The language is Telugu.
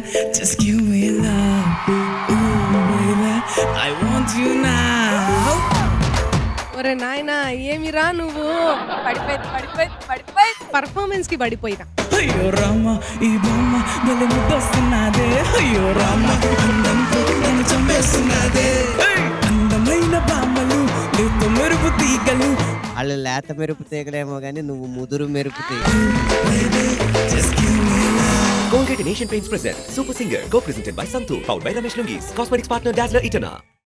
just give me love. Ooh, baby, I want you now. ఒరే నాయనా ఏమిరా నువ్వు పడిపోయింది పడిపోయింది పడిపోయింది పర్ఫార్మెన్స్ కి పడిపోయినా అయ్యో రామ ఈ బొమ్మ భలే ముద్దొస్తున్నదే అయ్యో రామ అందంతో నన్ను చంపేస్తున్నదే అందమైన బామ్మలు లేత మెరుపు తీగలు వాళ్ళు లేత మెరుపు తీగలేమో కానీ నువ్వు ముదురు మెరుపు తీగ just give me love. Colgate and Asian Paints present Super Singer, co-presented by Santu, powered by Ramesh Lungis, Cosmetics partner Dazzler Itana.